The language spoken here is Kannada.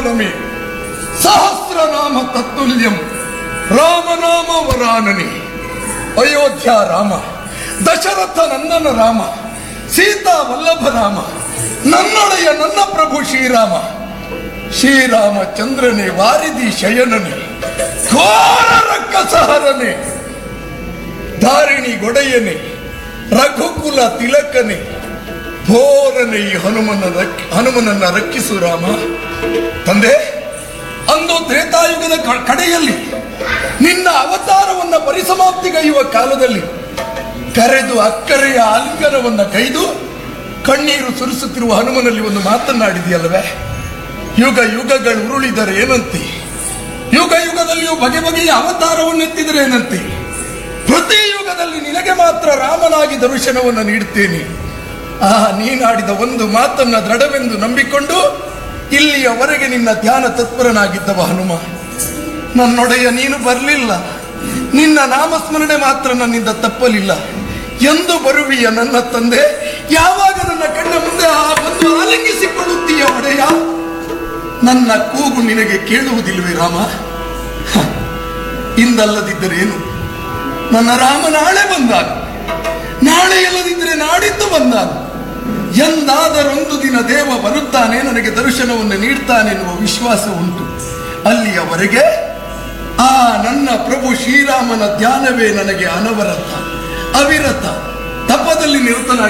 ಸಹಸ್ರನಾಮನಮಿ ಸಹಸ್ರನಾಮ ತತ್ತುಲ್ಯಂ ರಾಮನಾಮ ವರಾನನಿ ಅಯೋಧ್ಯ ರಾಮ ದಶರಥ ನನ್ನನ ರಾಮ ಸೀತಾ ವಲ್ಲಭ ರಾಮ ನನ್ನೊಡೆಯ ನನ್ನ ಪ್ರಭು ಶ್ರೀರಾಮ ಶ್ರೀರಾಮಚಂದ್ರನೇ ವಾರಿದಿ ಶಯನನೆ ಘೋರ ರಕ್ಕಸಹರನೆ ಧಾರಿಣಿ ಗೊಡೆಯನೆ ರಘುಕುಲ ತಿಲಕನೆ ಘೋರನೆ ಈ ಹನುಮನ ರಕ್- ಹನುಮನನ್ನ ರಕ್ಷಿಸು ರಾಮ ತಂದೆ ಅಂದು ತ್ರೇತಾಯುಗದ ಕ- ಕಡೆಯಲ್ಲಿ ನಿನ್ನ ಅವತಾರವನ್ನ ಪರಿಸಮಾಪ್ತಿಗೈಯುವ ಕಾಲದಲ್ಲಿ ಕರೆದು ಅಕ್ಕರೆಯ ಆಲಿಂಗನವನ್ನ ಕೈದು ಕಣ್ಣೀರು ಸುರಿಸುತ್ತಿರುವ ಹನುಮನಲ್ಲಿ ಒಂದು ಮಾತನ್ನಾಡಿದೆಯಲ್ಲವೇ ಯುಗ ಯುಗಗಳು ಉರುಳಿದರೆ ಏನಂತಿ ಯುಗ ಯುಗದಲ್ಲಿಯೂ ಬಗೆ ಬಗೆಯ ಅವತಾರವನ್ನೆತ್ತಿದರೆ ಏನಂತಿ ಪ್ರತಿ ಯುಗದಲ್ಲಿ ನಿನಗೆ ಮಾತ್ರ ರಾಮನಾಗಿ ದರ್ಶನವನ್ನು ನೀಡುತ್ತೇನೆ ಆ ನೀನಾಡಿದ ಒಂದು ಮಾತನ್ನ ದೃಢವೆಂದು ನಂಬಿಕೊಂಡು ಇಲ್ಲಿಯವರೆಗೆ ನಿನ್ನ ಧ್ಯಾನ ತತ್ಪರನಾಗಿದ್ದವ ಹನುಮ ನನ್ನೊಡೆಯ ನೀನು ಬರಲಿಲ್ಲ ನಿನ್ನ ನಾಮಸ್ಮರಣೆ ಮಾತ್ರ ನನ್ನಿಂದ ತಪ್ಪಲಿಲ್ಲ ಎಂದು ಬರುವಿಯ ನನ್ನ ತಂದೆ ಯಾವಾಗ ನನ್ನ ಕಣ್ಣ ಮುಂದೆ ಆ ಬಂದು ಆಲಿಂಗಿಸಿಕೊಳ್ಳುತ್ತೀಯ ಒಡೆಯ ನನ್ನ ಕೂಗು ನಿನಗೆ ಕೇಳುವುದಿಲ್ವೇ ರಾಮ ಹ, ಇಂದಲ್ಲದಿದ್ದರೇನು ನನ್ನ ರಾಮ ನಾಳೆ ಬಂದಾಗ ನಾಳೆ ಇಲ್ಲದಿದ್ದರೆ ನಾಡಿದ್ದು ಬಂದಾಗ ಎಂದಾದರೊಂದು ದಿನ ದೇವ ಬರುತ್ತಾನೆ ನನಗೆ ದರ್ಶನವನ್ನು ನೀಡ್ತಾನೆ ಎನ್ನುವ ವಿಶ್ವಾಸ ಉಂಟು ಅಲ್ಲಿಯವರೆಗೆ ಆ ನನ್ನ ಪ್ರಭು ಶ್ರೀರಾಮನ ಧ್ಯಾನವೇ ನನಗೆ ಅನವರತ ಅವಿರತ ತಪದಲ್ಲಿ ನಿರತನಾಗಿ